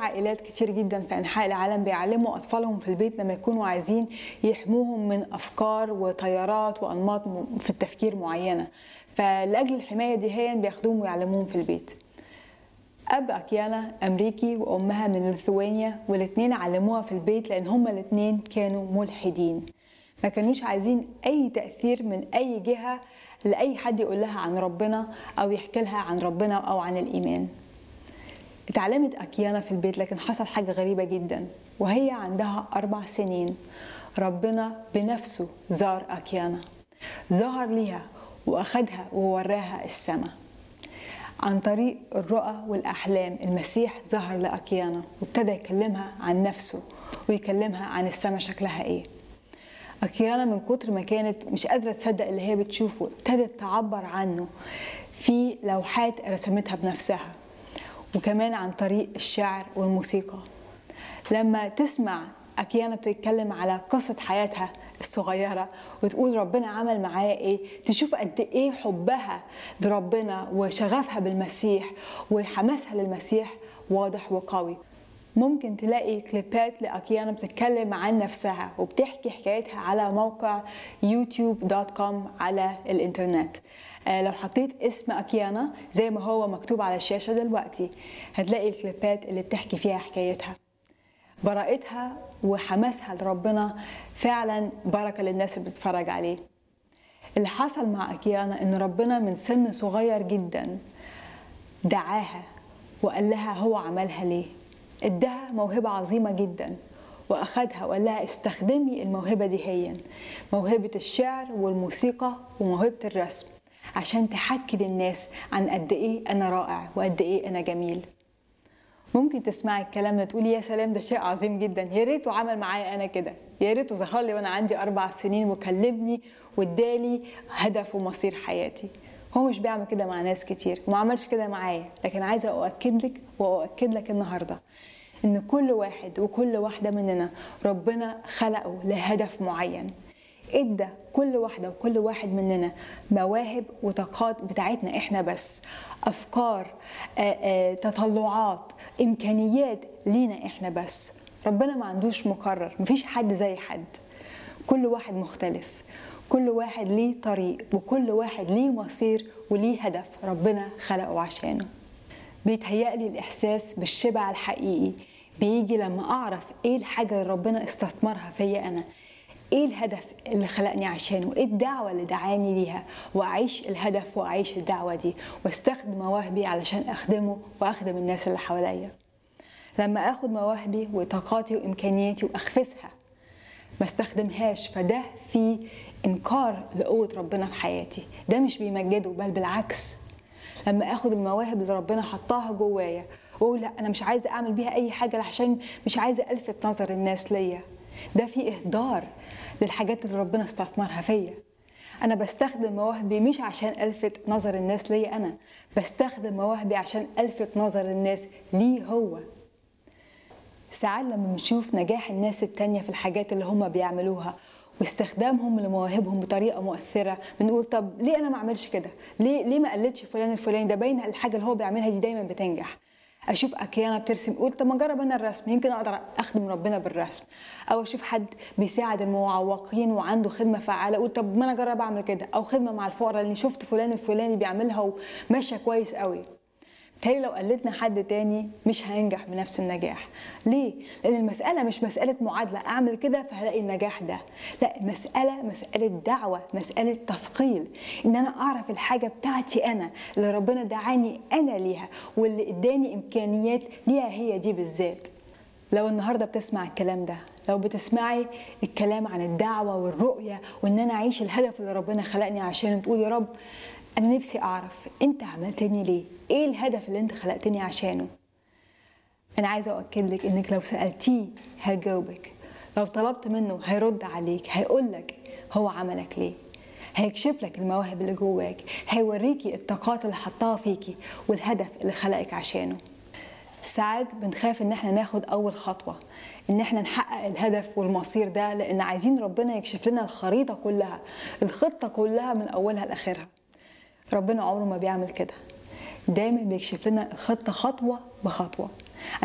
عائلات كتير جدا في انحاء العالم بيعلموا اطفالهم في البيت لما يكونوا عايزين يحموهم من افكار وتيارات وانماط م- في التفكير معينه فلاجل الحمايه دي هي بياخدوهم ويعلموهم في البيت اب اكيانا امريكي وامها من ليثوانيا والاثنين علموها في البيت لان هما الاثنين كانوا ملحدين ما كانوش عايزين اي تاثير من اي جهه لاي حد يقول لها عن ربنا او يحكي لها عن ربنا او عن الايمان اتعلمت أكيانا في البيت لكن حصل حاجة غريبة جدا وهي عندها أربع سنين ربنا بنفسه زار أكيانا ظهر ليها وأخدها ووراها السماء عن طريق الرؤى والأحلام المسيح ظهر لأكيانا وابتدى يكلمها عن نفسه ويكلمها عن السماء شكلها إيه أكيانا من كتر ما كانت مش قادرة تصدق اللي هي بتشوفه ابتدت تعبر عنه في لوحات رسمتها بنفسها وكمان عن طريق الشعر والموسيقى لما تسمع أكيانا بتتكلم على قصة حياتها الصغيرة وتقول ربنا عمل معايا ايه تشوف قد ايه حبها لربنا وشغفها بالمسيح وحماسها للمسيح واضح وقوي ممكن تلاقي كليبات لأكيانا بتتكلم عن نفسها وبتحكي حكايتها على موقع يوتيوب دوت كوم على الانترنت آه، لو حطيت اسم أكيانا زي ما هو مكتوب على الشاشة دلوقتي هتلاقي الكليبات اللي بتحكي فيها حكايتها براءتها وحماسها لربنا فعلا بركة للناس اللي بتتفرج عليه اللي حصل مع أكيانا إن ربنا من سن صغير جدا دعاها وقال لها هو عملها ليه ادها موهبة عظيمة جدا وأخدها وقال لها استخدمي الموهبة دي هي موهبة الشعر والموسيقى وموهبة الرسم عشان تحكي للناس عن قد إيه أنا رائع وقد إيه أنا جميل ممكن تسمعي الكلام ده تقولي يا سلام ده شيء عظيم جدا يا ريته عمل معايا انا كده يا ريته ظهر لي وانا عندي اربع سنين وكلمني وادالي هدف ومصير حياتي هو مش بيعمل كده مع ناس كتير وما عملش كده معايا لكن عايزه اؤكد لك واؤكد لك النهارده ان كل واحد وكل واحده مننا ربنا خلقه لهدف معين ادى كل واحده وكل واحد مننا مواهب وطاقات بتاعتنا احنا بس افكار آآ آآ تطلعات امكانيات لينا احنا بس ربنا ما عندوش مكرر مفيش حد زي حد كل واحد مختلف كل واحد ليه طريق وكل واحد ليه مصير وليه هدف ربنا خلقه عشانه بيتهيألي الإحساس بالشبع الحقيقي بيجي لما أعرف إيه الحاجة اللي ربنا استثمرها فيا أنا ايه الهدف اللي خلقني عشانه ايه الدعوه اللي دعاني ليها واعيش الهدف واعيش الدعوه دي واستخدم مواهبي علشان اخدمه واخدم الناس اللي حواليا لما اخد مواهبي وطاقاتي وامكانياتي واخفسها ما استخدمهاش فده في انكار لقوه ربنا في حياتي ده مش بيمجده بل بالعكس لما اخد المواهب اللي ربنا حطاها جوايا واقول لا انا مش عايزه اعمل بيها اي حاجه عشان مش عايزه الفت نظر الناس ليا ده في اهدار للحاجات اللي ربنا استثمرها فيا انا بستخدم مواهبي مش عشان الفت نظر الناس ليا انا بستخدم مواهبي عشان الفت نظر الناس ليه هو ساعات لما بنشوف نجاح الناس التانية في الحاجات اللي هم بيعملوها واستخدامهم لمواهبهم بطريقه مؤثره بنقول طب ليه انا ما اعملش كده ليه ليه ما قلدش فلان الفلاني ده باين الحاجه اللي هو بيعملها دي دايما بتنجح اشوف اكيانا بترسم اقول طب ما اجرب انا الرسم يمكن اقدر اخدم ربنا بالرسم او اشوف حد بيساعد المعوقين وعنده خدمه فعاله اقول طب ما انا اجرب اعمل كده او خدمه مع الفقراء اللي شفت فلان الفلاني بيعملها وماشيه كويس قوي بالتالي لو قلدنا حد تاني مش هينجح بنفس النجاح ليه لان المساله مش مساله معادله اعمل كده فهلاقي النجاح ده لا المساله مساله دعوه مساله تثقيل ان انا اعرف الحاجه بتاعتي انا اللي ربنا دعاني انا ليها واللي اداني امكانيات ليها هي دي بالذات لو النهارده بتسمع الكلام ده لو بتسمعي الكلام عن الدعوه والرؤيه وان انا اعيش الهدف اللي ربنا خلقني عشانه تقول يا رب انا نفسي اعرف انت عملتني ليه ايه الهدف اللي انت خلقتني عشانه انا عايزه اؤكد لك انك لو سالتيه هيجاوبك لو طلبت منه هيرد عليك هيقول لك هو عملك ليه هيكشف لك المواهب اللي جواك هيوريكي الطاقات اللي حطها فيكي والهدف اللي خلقك عشانه ساعات بنخاف ان احنا ناخد اول خطوه ان احنا نحقق الهدف والمصير ده لان عايزين ربنا يكشف لنا الخريطه كلها الخطه كلها من اولها لاخرها ربنا عمره ما بيعمل كده دايما بيكشف لنا الخطه خطوه بخطوه